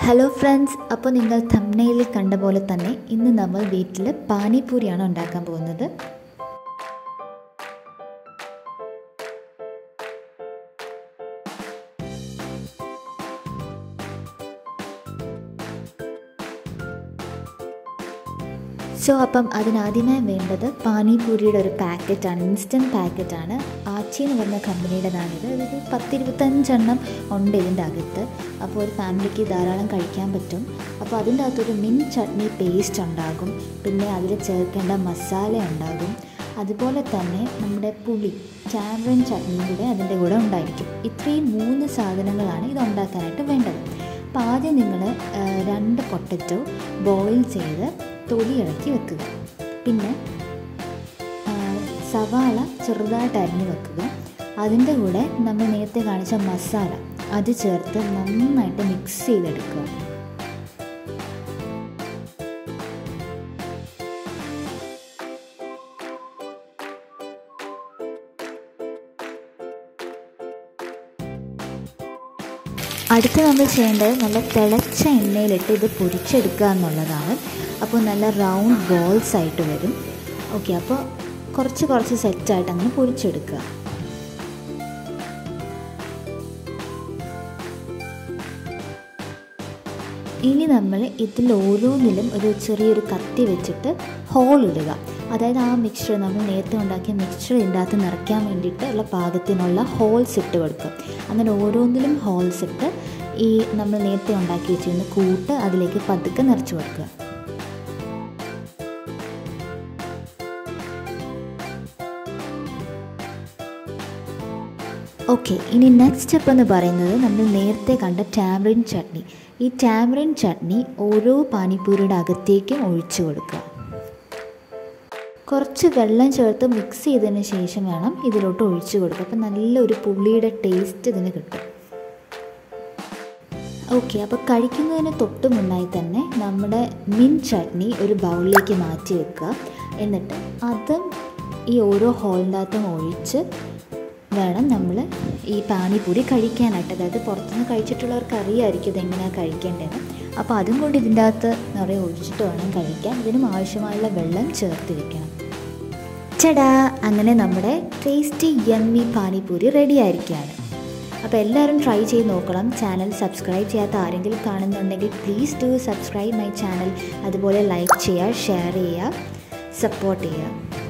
hello friends അപ്പോൾ നിങ്ങൾ തമ്മനയിൽ കണ്ട പോലെ തന്നെ ഇന്ന് നമ്മൾ വീട്ടിൽ പാനിപൂരിയാണ് ഉണ്ടാക്കാൻ പോകുന്നത് സോ അപ്പം അതിനാദ്യമായി വേണ്ടത് പാനിപൂരിയുടെ ഒരു പാക്കറ്റാണ് ഇൻസ്റ്റൻറ്റ് പാക്കറ്റാണ് ആച്ചി എന്ന് പറഞ്ഞ കമ്പനിയുടേതാണിത് ഒരു പത്തിരുപത്തഞ്ചെണ്ണം ഉണ്ട് ഇതിൻ്റെ അകത്ത് അപ്പോൾ ഒരു ഫാമിലിക്ക് ധാരാളം കഴിക്കാൻ പറ്റും അപ്പോൾ അതിൻ്റെ അകത്തൊരു മിൻ ചട്നി പേസ്റ്റ് ഉണ്ടാകും പിന്നെ അതിൽ ചേർക്കേണ്ട മസാല ഉണ്ടാകും അതുപോലെ തന്നെ നമ്മുടെ പുളി ക്യാമറൻ ചട്നിയും കൂടെ അതിൻ്റെ കൂടെ ഉണ്ടായിരിക്കും ഇത്രയും മൂന്ന് സാധനങ്ങളാണ് ഇത് ഉണ്ടാക്കാനായിട്ട് വേണ്ടത് അപ്പോൾ ആദ്യം നിങ്ങൾ രണ്ട് പൊട്ടറ്റോ ബോയിൽ ചെയ്ത് തൊലി ഇളക്കി വെക്കുക പിന്നെ സവാള ചെറുതായിട്ട് അരിഞ്ഞ് വെക്കുക അതിൻ്റെ കൂടെ നമ്മൾ നേരത്തെ കാണിച്ച മസാല അത് ചേർത്ത് നന്നായിട്ട് മിക്സ് ചെയ്തെടുക്കുക അടുത്ത് നമ്മൾ ചെയ്യേണ്ടത് നല്ല തിളച്ച എണ്ണയിലിട്ട് ഇത് പൊരിച്ചെടുക്കുക എന്നുള്ളതാണ് അപ്പോൾ നല്ല റൗണ്ട് ബോൾസ് ആയിട്ട് വരും ഓക്കെ അപ്പോൾ കുറച്ച് കുറച്ച് സെറ്റായിട്ട് അങ്ങനെ പൊരിച്ചെടുക്കുക ഇനി നമ്മൾ ഇതിൽ ഓരോന്നിലും ഒരു ചെറിയൊരു കത്തി വെച്ചിട്ട് ഹോൾ ഇടുക അതായത് ആ മിക്സ്ചർ നമ്മൾ നേരത്തെ ഉണ്ടാക്കിയ മിക്സ്ചർ ഇതിൻ്റെ അകത്ത് നിറയ്ക്കാൻ വേണ്ടിയിട്ട് ഉള്ള പാകത്തിനുള്ള ഹോൾസ് ഇട്ട് കൊടുക്കും അങ്ങനെ ഓരോന്നിലും ഹോൾസ് ഇട്ട് ഈ നമ്മൾ നേരത്തെ ഉണ്ടാക്കി വെച്ചിരുന്ന കൂട്ട് അതിലേക്ക് പതുക്കെ നിറച്ച് കൊടുക്കുക ഓക്കെ ഇനി നെക്സ്റ്റ് സ്റ്റെപ്പ് എന്ന് പറയുന്നത് നമ്മൾ നേരത്തെ കണ്ട ടാമറിൻ ചട്നി ഈ ടാമറിൻ ചട്നി ഓരോ പാനിപ്പൂരിയുടെ അകത്തേക്കും ഒഴിച്ചു കൊടുക്കുക കുറച്ച് വെള്ളം ചേർത്ത് മിക്സ് ചെയ്തതിന് ശേഷം വേണം ഇതിലോട്ട് ഒഴിച്ചു കൊടുക്കുക അപ്പം നല്ലൊരു പുള്ളിയുടെ ടേസ്റ്റ് ഇതിന് കിട്ടും ഓക്കെ അപ്പോൾ കഴിക്കുന്നതിന് തൊട്ട് മുന്നായി തന്നെ നമ്മുടെ മിൻ ചട്നി ഒരു ബൗളിലേക്ക് മാറ്റി വെക്കുക എന്നിട്ട് അതും ഈ ഓരോ ഹോളിൻ്റെ അകത്തും ഒഴിച്ച് വേണം നമ്മൾ ഈ പാനിപ്പൂരി കഴിക്കാനായിട്ട് അതായത് പുറത്തുനിന്ന് കഴിച്ചിട്ടുള്ളവർക്ക് അറിയാമായിരിക്കും ഇതെങ്ങനെയാണ് കഴിക്കേണ്ടത് അപ്പോൾ അതും കൊണ്ട് ഇതിൻ്റെ അകത്ത് നിറയെ ഒഴിച്ചിട്ട് വേണം കഴിക്കാൻ ഇതിനും ആവശ്യമായുള്ള വെള്ളം ചേർത്ത് വെക്കണം ചടാ അങ്ങനെ നമ്മുടെ ടേസ്റ്റി യമ്മി പാനിപ്പൂരി റെഡി ആയിരിക്കുകയാണ് അപ്പോൾ എല്ലാവരും ട്രൈ ചെയ്ത് നോക്കണം ചാനൽ സബ്സ്ക്രൈബ് ചെയ്യാത്ത ആരെങ്കിലും കാണുന്നുണ്ടെങ്കിൽ please do subscribe my channel അതുപോലെ ലൈക്ക് ചെയ്യുക ഷെയർ ചെയ്യുക സപ്പോർട്ട് ചെയ്യുക